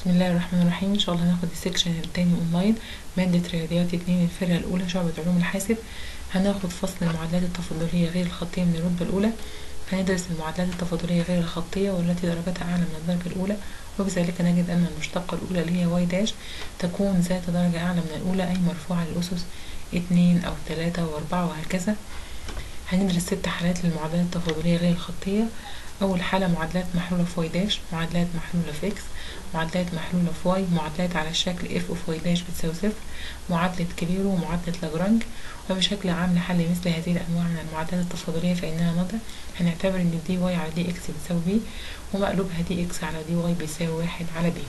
بسم الله الرحمن الرحيم ان شاء الله هناخد السكشن التاني اونلاين مادة رياضيات اتنين الفرقة الاولى شعبة علوم الحاسب هناخد فصل المعادلات التفاضلية غير الخطية من الرتبة الاولى هندرس المعادلات التفاضلية غير الخطية والتي درجتها اعلى من الدرجة الاولى وبذلك نجد ان المشتقة الاولى اللي هي واي داش تكون ذات درجة اعلى من الاولى اي مرفوعة للاسس اتنين او تلاتة واربعة وهكذا هندرس ست حالات للمعادلات التفاضلية غير الخطية أول حالة معادلات محلولة في واي داش معادلات محلولة في إكس معادلات محلولة في واي معادلات على الشكل اف اوف واي داش بتساوي صفر معادلة كليرو ومعادلة لاجرانج وبشكل عام لحل مثل هذه الأنواع من المعادلات التفاضلية فإنها نضع هنعتبر إن دي واي على دي إكس بتساوي بي ومقلوبها دي إكس على دي واي بيساوي واحد على بي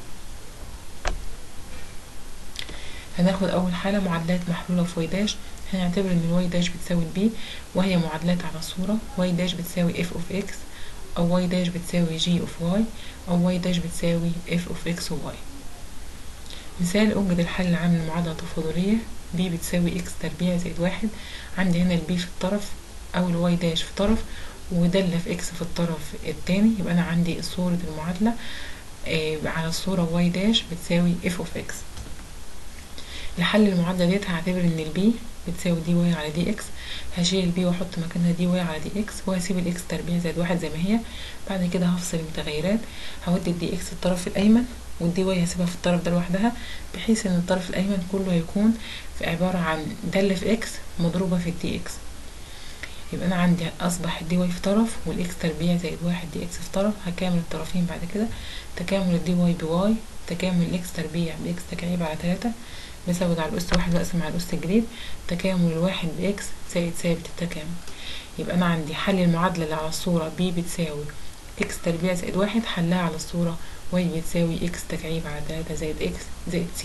هناخد أول حالة معادلات محلولة في واي داش هنعتبر إن الواي داش بتساوي البي وهي معادلات على الصورة واي داش بتساوي اف اوف اكس أو واي داش بتساوي جي اوف واي أو واي داش بتساوي اف اوف اكس وواي مثال أوجد الحل العام للمعادلة التفاضلية بي بتساوي اكس تربيع زائد واحد عندي هنا البي في الطرف أو الواي داش في طرف ودالة في اكس في الطرف التاني يبقى أنا عندي صورة المعادلة آه على الصورة واي داش بتساوي اف اوف اكس لحل المعادلة ديت هعتبر ان البي بتساوي دي واي على دي اكس هشيل البي واحط مكانها دي واي على دي اكس وهسيب الاكس تربيع زائد واحد زي ما هي بعد كده هفصل المتغيرات هودي الدي اكس الطرف الايمن والدي واي هسيبها في الطرف ده لوحدها بحيث ان الطرف الايمن كله هيكون في عبارة عن دالة في اكس مضروبة في الدي اكس يبقى انا عندي اصبح الدي واي في طرف والاكس تربيع زائد واحد دي اكس في طرف هكامل الطرفين بعد كده تكامل الدي واي بواي تكامل الاكس تربيع باكس تكعيب على تلاتة بزود على الأس واحد وأقسم على الأس الجديد تكامل الواحد بإكس زائد ثابت التكامل يبقى أنا عندي حل المعادلة اللي على الصورة بي بتساوي إكس تربيع زائد واحد حلها على الصورة واي بتساوي إكس تكعيب على تلاتة زائد إكس زائد سي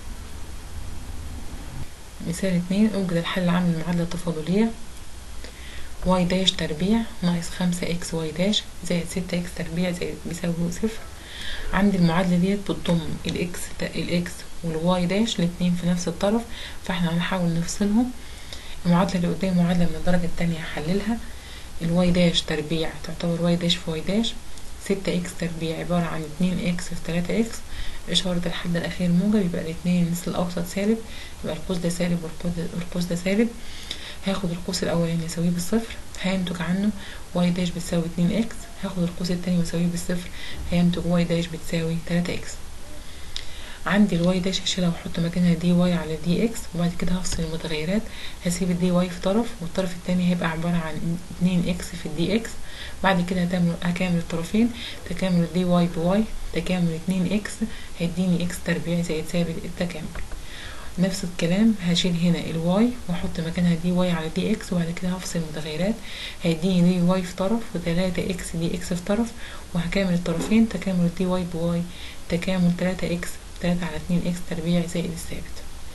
مثال اتنين أوجد الحل العام للمعادلة التفاضلية واي داش تربيع ناقص خمسة إكس واي داش زائد ستة إكس تربيع زائد بيساوي صفر عندي المعادلة ديت بتضم الإكس الإكس والواي داش الاتنين في نفس الطرف فاحنا هنحاول نفصلهم المعادلة اللي قدام معادلة من الدرجة التانية هحللها الواي داش تربيع تعتبر واي داش في واي داش ستة اكس تربيع عبارة عن اتنين اكس في تلاتة اكس إشارة الحد الأخير موجب يبقى الاتنين مثل الأوسط سالب يبقى القوس ده سالب والقوس ده سالب هاخد القوس الأولاني أساويه بالصفر هينتج عنه واي داش بتساوي اتنين اكس هاخد القوس التاني وأساويه بالصفر هينتج واي داش بتساوي تلاتة اكس عندي الواي داش هشيلها واحط مكانها دي واي على دي اكس وبعد كده هفصل المتغيرات هسيب الدي واي في طرف والطرف التاني هيبقى عبارة عن اتنين اكس في الدي اكس بعد كده هكامل الطرفين تكامل الدي واي بواي تكامل اتنين اكس هيديني اكس تربيع زائد ثابت التكامل نفس الكلام هشيل هنا الواي واحط مكانها دي واي على دي اكس وبعد كده هفصل المتغيرات هيديني دي واي في طرف وتلاتة اكس دي اكس في طرف وهكامل الطرفين تكامل الدي واي بواي تكامل تلاتة اكس تلاتة على اتنين اكس تربيع زائد الثابت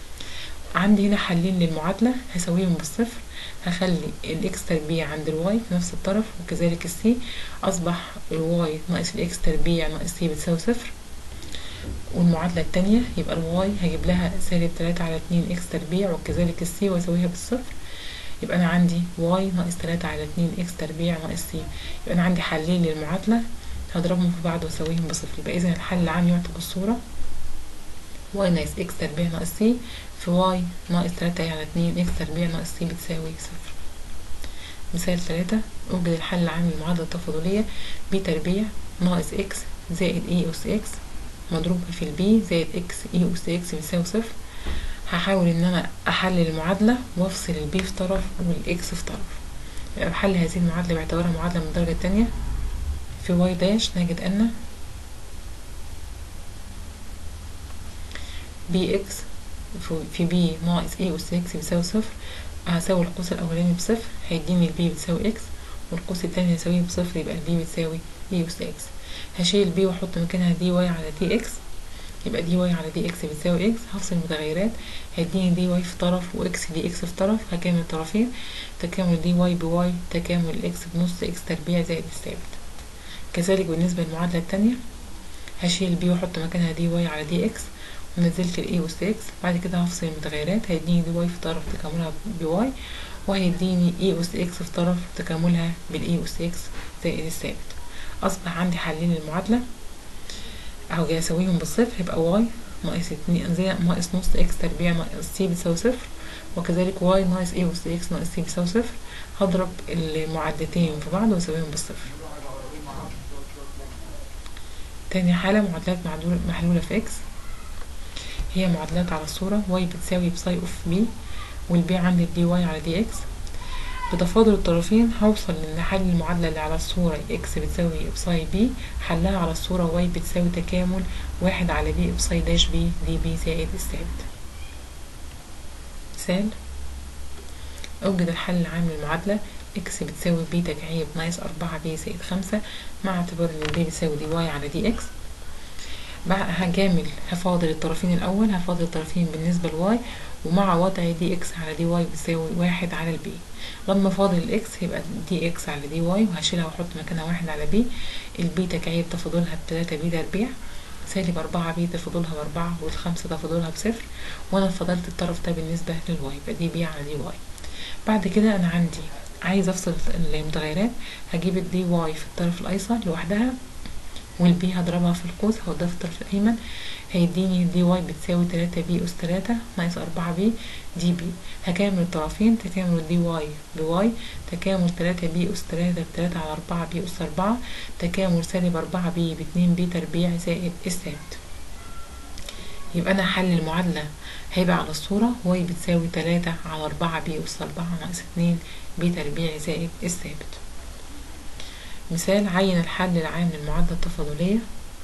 عندي هنا حلين للمعادلة هساويهم بالصفر هخلي الاكس تربيع عند الواي في نفس الطرف وكذلك السي اصبح الواي ناقص الاكس تربيع ناقص سي بتساوي صفر والمعادلة التانية يبقى الواي هجيب لها سالب تلاتة على اتنين اكس تربيع وكذلك السي واساويها بالصفر يبقى انا عندي واي ناقص تلاتة على اتنين اكس تربيع ناقص سي يبقى انا عندي حلين للمعادلة هضربهم في بعض واساويهم بصفر يبقى اذا الحل العام يعطي بالصورة واي ناقص اكس تربيع ناقص سي في واي ناقص تلاتة على اتنين اكس تربيع ناقص سي بتساوي صفر مثال تلاتة اوجد الحل العام للمعادلة التفاضلية بي تربيع ناقص اكس زائد اي اس اكس مضروب في البي زائد اكس اي اس اكس بيساوي صفر هحاول ان انا احلل المعادلة وافصل البي في طرف والاكس في طرف يبقى بحل هذه المعادلة باعتبارها معادلة من الدرجة التانية في واي داش نجد ان بي اكس في بي ناقص اي اس اكس بيساوي صفر هساوي القوس الاولاني بصفر هيديني البي بتساوي اكس والقوس التاني هساويه بصفر يبقى البي بتساوي اي اس اكس هشيل بي واحط مكانها دي واي على دي اكس يبقى دي واي على دي اكس بتساوي اكس هفصل المتغيرات هيديني دي واي في طرف واكس دي اكس في طرف هكامل الطرفين تكامل دي واي بواي تكامل الاكس بنص اكس تربيع زائد الثابت كذلك بالنسبة للمعادلة التانية هشيل بي واحط مكانها دي واي على دي اكس ونزلت الاي اس اكس بعد كده هفصل المتغيرات هيديني دي واي في طرف تكاملها بواي وهيديني اي اس اكس في طرف تكاملها بالاي اس اكس زائد الثابت اصبح عندي حلين للمعادلة أو جاي أساويهم بالصفر يبقى واي ناقص اتنين زي ناقص نص اكس تربيع ناقص سي بتساوي صفر وكذلك واي ناقص ايه أس اكس ناقص سي بتساوي صفر هضرب المعادلتين في بعض وأساويهم بالصفر تاني حالة معادلات محلولة في اكس هي معادلات على الصورة واي بتساوي بساي اوف بي والبي عندي دي واي على دي اكس بتفاضل الطرفين هوصل لان حل المعادلة اللي على الصورة اكس بتساوي بساي بي حلها على الصورة واي بتساوي تكامل واحد على بي بساي داش بي دي بي زائد الثابت مثال اوجد الحل العام للمعادلة اكس بتساوي بي تكعيب ناقص أربعة بي زائد خمسة مع اعتبار ان بي بتساوي دي واي على دي اكس بقى هجامل هفاضل الطرفين الأول هفاضل الطرفين بالنسبة لواي ومع وضع دي اكس على دي واي بتساوي واحد على البي لما فاضل الاكس يبقى دي اكس على دي واي وهشيلها واحط مكانها واحد على بي البي تكعيب تفاضلها بتلاتة بي تربيع سالب أربعة بي تفاضلها بأربعة والخمسة تفاضلها بصفر وأنا فضلت الطرف ده بالنسبة للواي يبقى دي بي على دي واي بعد كده أنا عندي عايز أفصل المتغيرات هجيب الدي واي في الطرف الأيسر لوحدها والبي هضربها في القوس هوديها في الطرف الأيمن هيديني دي واي بتساوي تلاتة بي أس تلاتة ناقص أربعة بي دي بي هكامل الطرفين تكامل دي واي بواي تكامل تلاتة بي أس تلاتة بتلاتة على أربعة بي أس أربعة تكامل سالب أربعة بي باتنين بي تربيع زائد الثابت يبقى أنا حل المعادلة هيبقى على الصورة واي بتساوي تلاتة على أربعة بي أس أربعة ناقص اتنين بي تربيع زائد الثابت مثال عين الحل العام للمعادلة التفاضلية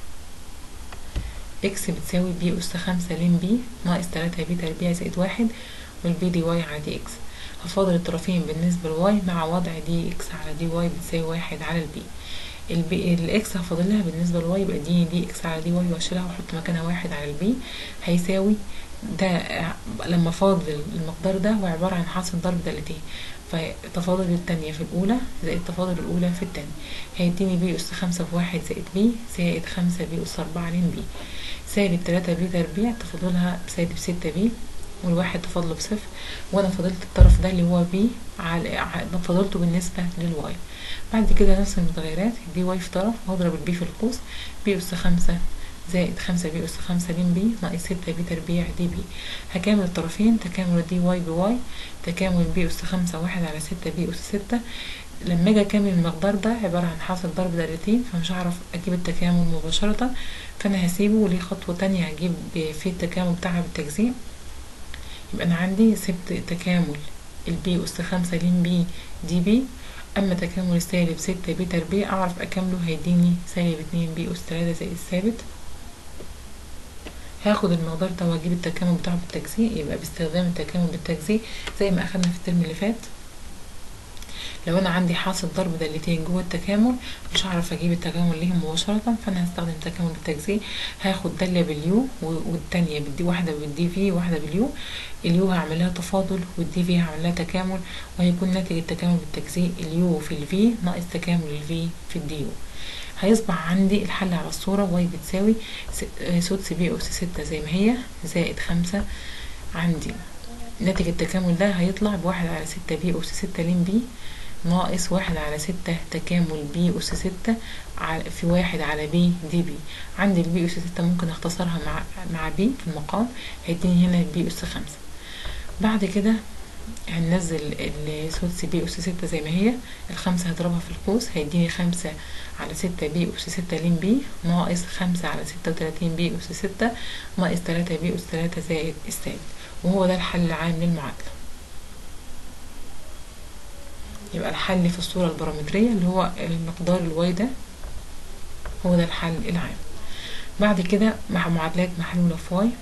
اكس بتساوي بي أس خمسة لين بي ناقص تلاتة بي تربيع زائد واحد والبي دي واي على دي اكس هفاضل الطرفين بالنسبة لواي مع وضع دي اكس على دي واي بتساوي واحد على البي البي الاكس هفاضلها بالنسبة لواي يبقى دي دي اكس على دي واي واشيلها واحط مكانها واحد على البي هيساوي ده لما فاضل المقدار ده هو عبارة عن حاصل ضرب دالتين فتفاضل التانية في الأولى زائد تفاضل الأولى في التانية هيديني بي أس خمسة في واحد زائد بي زائد خمسة بي أس أربعة لين بي سالب تلاتة بي تربيع تفاضلها بسالب ستة بي والواحد تفاضله بصفر وانا فضلت الطرف ده اللي هو بي على فضلته بالنسبة للواي بعد كده نفس المتغيرات دي واي في طرف هضرب البي في القوس بي أس خمسة زائد خمسة بي أس خمسة لين بي ناقص ستة بي تربيع دي بي هكامل الطرفين تكامل دي واي بواي تكامل بي أس خمسة واحد على ستة بي أس ستة لما اجي اكمل المقدار ده عبارة عن حاصل ضرب دالتين فمش هعرف اجيب التكامل مباشرة فانا هسيبه وليه خطوة تانية هجيب في التكامل بتاعها بالتجزيء يبقى انا عندي سبت تكامل البي أس خمسة لين بي دي بي اما تكامل السالب ستة بي تربيع اعرف اكمله هيديني سالب اتنين بي أس تلاتة زائد الثابت هاخد المقدار ده واجيب التكامل بتاعه بالتجزيء يبقى باستخدام التكامل بالتجزيء زي ما اخدنا في الترم اللي فات لو انا عندي حاصل ضرب دالتين جوه التكامل مش هعرف اجيب التكامل ليهم مباشرة فانا هستخدم التكامل بالتجزيء هاخد دالة باليو والتانية بدي واحدة بالدي في واحدة باليو اليو هعمل لها تفاضل والدي في هعمل لها تكامل وهيكون ناتج التكامل بالتجزيء اليو في الفي ناقص تكامل الفي في الديو هيصبح عندي الحل على الصورة واي بتساوي سدس بي أس ستة زي ما هي زائد خمسة عندي ناتج التكامل ده هيطلع بواحد على ستة بي أس ستة لين بي ناقص واحد على ستة تكامل بي أس ستة في واحد على بي دي بي عندي البي أس ستة ممكن اختصرها مع مع بي في المقام هيديني هنا البي أس خمسة بعد كده هننزل السدس بي أس ستة زي ما هي الخمسة هضربها في القوس هيديني خمسة على ستة بي أس ستة لين بي ناقص خمسة على ستة وتلاتين بي أس ستة ناقص تلاتة بي أس تلاتة زائد الثابت وهو ده الحل العام للمعادلة يبقى الحل في الصورة البارامترية اللي هو المقدار الواي ده هو ده الحل العام بعد كده مع معادلات محلولة في واي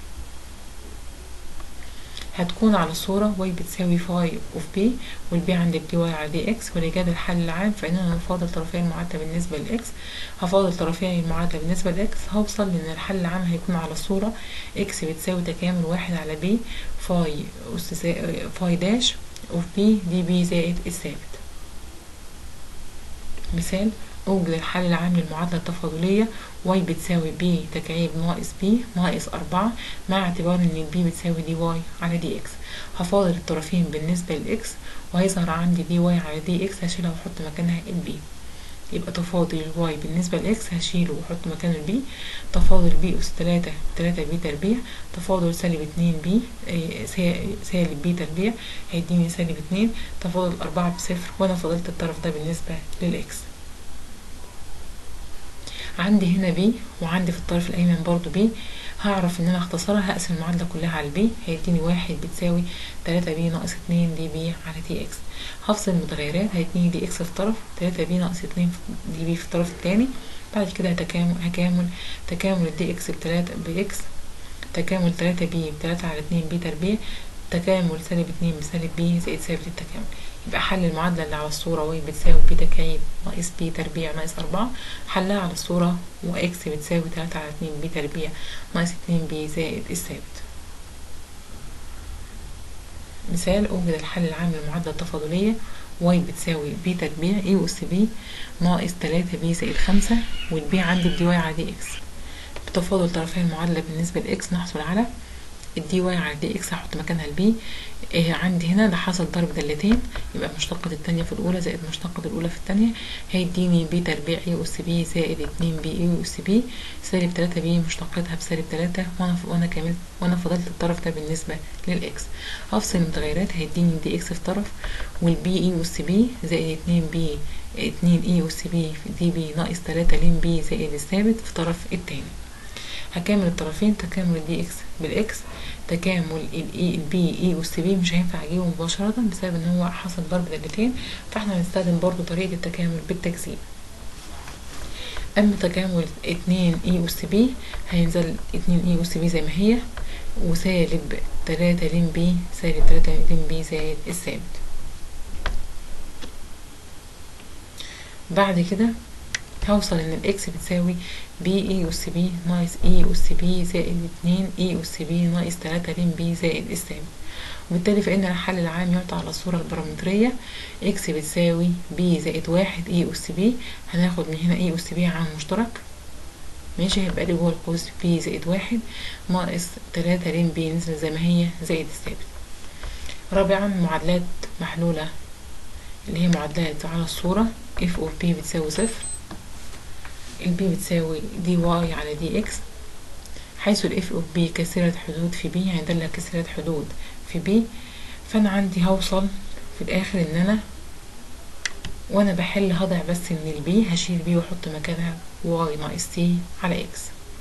هتكون على الصورة واي بتساوي فاي اوف بي والبي عند دي واي على دي اكس ولإيجاد الحل العام فإننا نفاضل طرفي المعادلة بالنسبة لإكس هفاضل طرفي المعادلة بالنسبة لإكس هوصل لأن الحل العام هيكون على الصورة إكس بتساوي تكامل واحد على بي فاي أس فاي داش اوف بي دي بي زائد الثابت مثال أوجد الحل العام للمعادلة التفاضلية واي بتساوي بي تكعيب ناقص بي ناقص أربعة مع اعتبار إن البي بتساوي دي واي على دي إكس هفاضل الطرفين بالنسبة لإكس وهيظهر عندي دي واي على دي إكس هشيلها وأحط مكانها البي يبقى تفاضل الواي بالنسبة لإكس هشيله وأحط مكانه البي تفاضل بي أس تلاتة تلاتة بي تربيع تفاضل سالب اتنين بي آه، سا- سالب بي تربيع هيديني سالب اتنين تفاضل أربعة بصفر وأنا فضلت الطرف ده بالنسبة للإكس عندي هنا بي وعندي في الطرف الأيمن برضو بي هعرف ان انا اختصرها هقسم المعادلة كلها على البي هيديني واحد بتساوي تلاتة بي ناقص اتنين دي بي على تي اكس هفصل المتغيرات هيديني دي اكس في طرف تلاتة بي ناقص اتنين دي بي في الطرف التاني بعد كده هتكامل هكامل تكامل الدي اكس بتلاتة باكس تكامل تلاتة بي بتلاتة على اتنين بي تربيع تكامل سالب اتنين بسالب بي زائد ثابت التكامل يبقى حل المعادلة اللي على الصورة واي بتساوي بي تكعيب ناقص بي تربيع ناقص أربعة حلها على الصورة وإكس بتساوي تلاتة على اتنين بي تربيع ناقص اتنين بي زائد الثابت مثال أوجد الحل العام للمعادلة التفاضلية واي بتساوي بي تربيع اي أس بي ناقص تلاتة بي زائد خمسة والبي عندي بدي واي على دي اكس بتفاضل طرفي المعادلة بالنسبة لإكس نحصل على الدي واي على دي اكس هحط مكانها البي إيه عندي هنا ده حصل ضرب دالتين يبقى مشتقة التانية في الأولى زائد مشتقة الأولى في التانية هيديني بي تربيع اي أس بي زائد اتنين بي اي أس بي سالب تلاتة بي مشتقتها بسالب تلاتة وأنا وأنا كملت وأنا فضلت الطرف ده بالنسبة للإكس هفصل المتغيرات هيديني دي اكس في طرف والبي اي أس بي زائد اتنين بي اتنين اي أس بي في دي بي ناقص تلاتة لين بي زائد الثابت في الطرف التاني هكامل الطرفين تكامل الدي اكس بالاكس تكامل الاي البي اي اس بي مش هينفع اجيبه مباشرة بسبب ان هو حصل ضرب دالتين فاحنا هنستخدم برضو طريقة التكامل بالتجزيء اما تكامل اتنين اي اس بي هينزل اتنين اي اس بي زي ما هي وسالب تلاتة لين بي سالب تلاتة لين بي زائد الثابت بعد كده هوصل ان الاكس بتساوي بي اي اس بي ناقص اي اس بي زائد اتنين اي اس بي ناقص تلاتة لين بي زائد الثابت وبالتالي فإن الحل العام يعطى على الصورة البارامترية اكس بتساوي بي زائد واحد اي اس بي هناخد من هنا اي اس بي عام مشترك ماشي هيبقى لي جوه القوس بي زائد واحد ناقص تلاتة لين بي نزل زي ما هي زائد الثابت رابعا معادلات محلولة اللي هي معادلات على الصورة اف اوف بي بتساوي صفر البي بتساوي دي واي على دي اكس حيث الاف اوف بي كثيرة حدود في بي يعني دالة كثيرة حدود في بي فانا عندي هوصل في الاخر ان انا وانا بحل هضع بس من البي هشيل بي واحط مكانها واي ناقص تي على اكس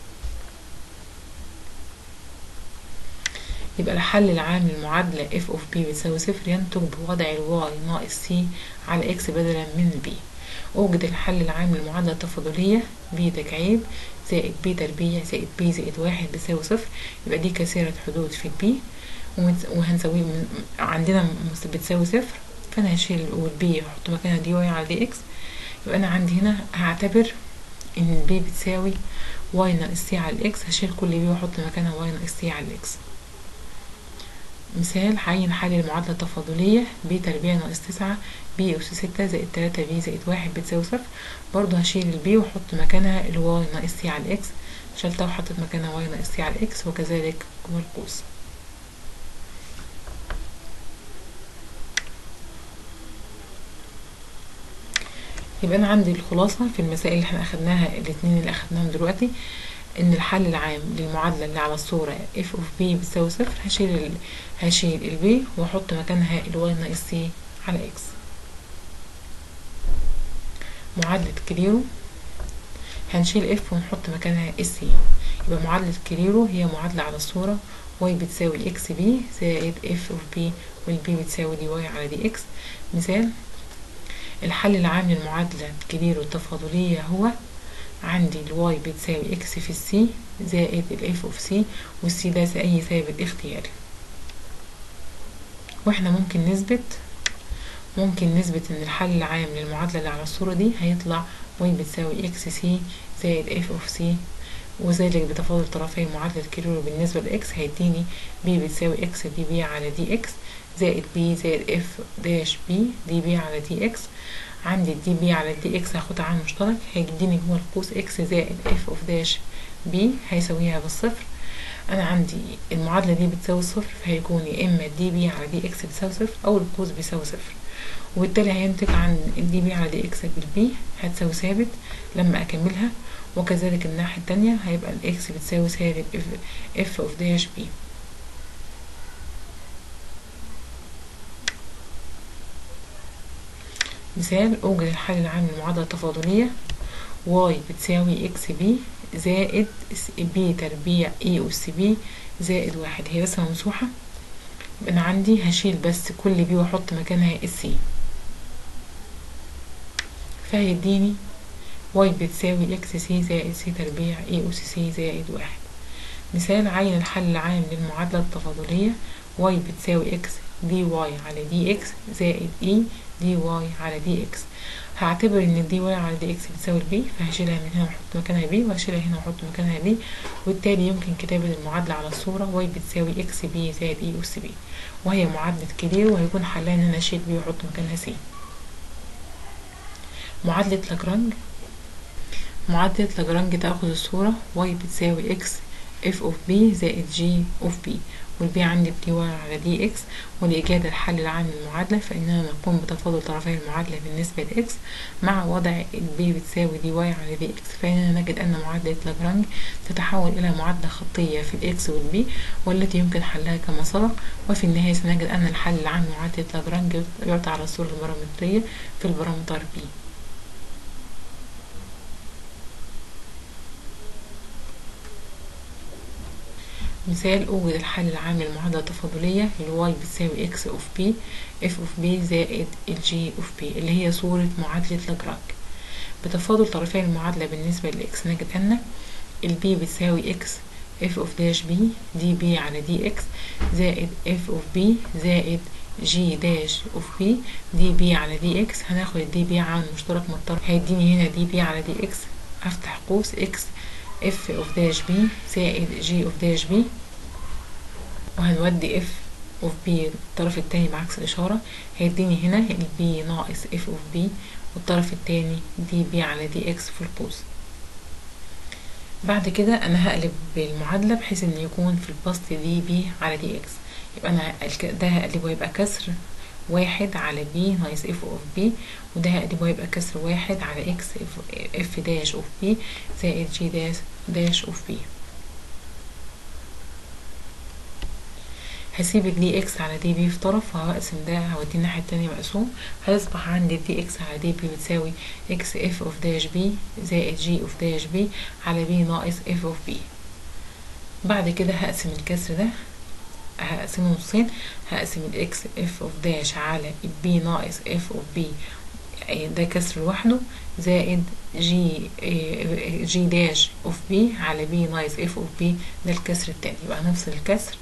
يبقى الحل العام للمعادلة اف اوف بي بتساوي صفر ينتج بوضع الواي ناقص تي على اكس بدلا من بي اوجد الحل العام للمعادلة التفاضلية بي تكعيب زائد بي تربيع زائد بي زائد واحد بيساوي صفر يبقى دي كثيرة حدود في البي وهنسويه عندنا بتساوي صفر فانا هشيل والبي احط مكانها دي واي على دي اكس يبقى انا عندي هنا هعتبر ان البي بتساوي واي ناقص تي على الاكس هشيل كل بي واحط مكانها واي ناقص تي على الاكس مثال عين حل المعادلة التفاضلية بي تربيع ناقص تسعة بي أس ستة زائد تلاتة بي زائد واحد بتساوي صفر برضه هشيل البي واحط مكانها الواي ناقص تي على الاكس شلتها وحطيت مكانها واي ناقص تي على الاكس وكذلك جوه القوس يبقى انا عندي الخلاصة في المسائل اللي احنا اخدناها الاتنين اللي اخدناهم دلوقتي ان الحل العام للمعادلة اللي على الصورة اف اوف بي بتساوي صفر هشيل ال... هشيل البي واحط مكانها الواي ناقص تي على اكس معادلة كليرو هنشيل اف ونحط مكانها اس سي يبقى معادلة كليرو هي معادلة على الصورة واي بتساوي اكس بي زائد اف اوف بي والبي بتساوي دي واي على دي اكس مثال الحل العام للمعادلة كليرو التفاضلية هو عندي الواي بتساوي اكس في السي زائد الاف اوف سي والسي ده اي ثابت اختياري واحنا ممكن نثبت ممكن نثبت ان الحل العام للمعادلة اللي على الصورة دي هيطلع واي بتساوي اكس سي زائد اف اوف سي وذلك بتفاضل طرفي معادلة كيلو بالنسبة لاكس هيديني بي بتساوي اكس دي بي على دي اكس زائد بي زائد اف داش بي دي بي على دي اكس عندي الدي بي على الدي اكس هاخدها عامل مشترك هيديني جوه القوس اكس زائد اف اوف داش بي هيساويها بالصفر انا عندي المعادله دي بتساوي صفر فهيكون يا اما الدي بي على دي اكس بتساوي صفر او القوس بيساوي صفر وبالتالي هينتج عن الدي بي على دي اكس بالبي هتساوي ثابت لما اكملها وكذلك الناحية التانية هيبقى الاكس بتساوي سالب اف اف اوف داش بي مثال اوجد الحل العام للمعادلة التفاضلية واي بتساوي اكس بي زائد بي تربيع اي اس بي زائد واحد هي رسمة ممسوحة يبقى انا عندي هشيل بس كل بي واحط مكانها السي فهيديني واي بتساوي اكس سي زائد سي تربيع اي اس سي زائد واحد مثال عين الحل العام للمعادلة التفاضلية واي بتساوي اكس دي واي على دي اكس زائد اي دي واي على دي اكس هعتبر ان الدي واي على دي اكس بتساوي البي فهشيلها من هنا واحط مكانها بي وهشيلها هنا واحط مكانها بي وبالتالي يمكن كتابة المعادلة على الصورة واي بتساوي اكس بي زائد اي اس بي وهي معادلة كبير وهيكون حلها ان انا اشيل بي واحط مكانها سي معادلة لاجرانج معادلة لاجرانج تاخد الصورة واي بتساوي اكس اف اوف بي زائد جي اوف بي والبي عندي بدي واي على دي اكس ولإيجاد الحل العام للمعادلة فإننا نقوم بتفاضل طرفي المعادلة بالنسبة لإكس مع وضع البي بتساوي دي واي على دي اكس فإننا نجد أن معادلة لاجرانج تتحول إلى معادلة خطية في الإكس والبي والتي يمكن حلها كما سبق وفي النهاية سنجد أن الحل العام لمعادلة لاجرانج يعطى على الصورة البارامترية في البارامتر بي مثال أوجد الحل العام للمعادلة التفاضلية الواي بتساوي اكس اوف بي اف اوف بي زائد الجي اوف بي اللي هي صورة معادلة لاجرانج بتفاضل طرفي المعادلة بالنسبة لإكس نجد أن البي بتساوي اكس اف اوف داش بي دي بي على دي اكس زائد اف اوف بي زائد جي داش اوف بي دي بي على دي اكس هناخد الدي بي عامل مشترك مضطرب هيديني هنا دي بي على دي اكس افتح قوس اكس اف اوف داش بي زائد جي اوف داش بي وهنودي اف اوف بي الطرف التاني بعكس الاشارة هيديني هنا البي ناقص اف اوف بي والطرف التاني دي بي على دي اكس في القوس بعد كده انا هقلب المعادلة بحيث ان يكون في البسط دي بي على دي اكس يبقى انا ده هقلبه يبقى كسر واحد على بي ناقص اف اوف بي وده هقلبه يبقى كسر واحد على اكس اف داش اوف بي زائد جي داش داش اوف بي هسيب الدي اكس على دي بي في طرف وهقسم ده هوديه الناحية التانية مقسوم هيصبح عندي الدي اكس على دي بي بتساوي اكس اف اوف داش بي زائد جي اوف داش بي على بي ناقص اف اوف بي بعد كده هقسم الكسر ده هقسمه نصين هقسم الاكس اف اوف داش على البي ناقص اف اوف بي ده كسر لوحده زائد جي جي داش اوف بي على بي ناقص اف اوف بي ده الكسر التاني يبقى نفصل الكسر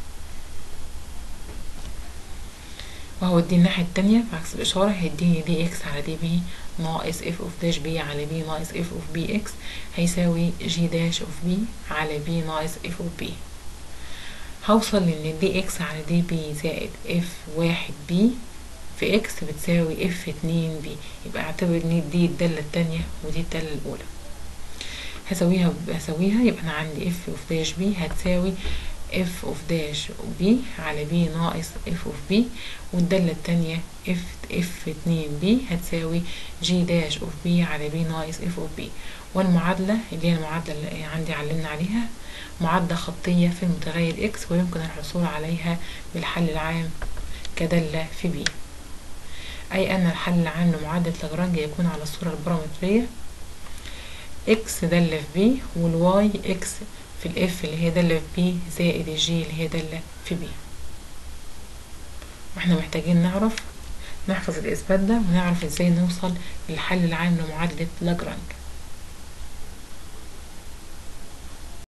وهوديه الناحية التانية بعكس الإشارة هيديني دي اكس على دي بي ناقص اف اوف داش بي على بي ناقص اف اوف بي اكس هيساوي جي داش اوف بي على بي ناقص اف اوف بي هوصل لان دي اكس على دي بي زائد اف واحد بي في اكس بتساوي اف اتنين بي يبقى اعتبر ان دي الدالة التانية ودي الدالة الأولى هسويها هسويها يبقى أنا عندي اف اوف داش بي هتساوي اف اوف داش بي على بي ناقص اف اوف بي والدالة التانية اف اف اتنين بي هتساوي جي داش اوف بي على بي ناقص اف اوف بي والمعادلة اللي هي المعادلة اللي عندي علمنا عليها معادلة خطية في المتغير اكس ويمكن الحصول عليها بالحل العام كدالة في بي أي أن الحل العام لمعادلة لاجرانج يكون على الصورة البارامترية اكس دالة في بي والواي اكس في الاف اللي هي دالة في بي زائد الجي اللي هي دالة في بي واحنا محتاجين نعرف نحفظ الإثبات ده ونعرف ازاي نوصل للحل العام لمعادلة لاجرانج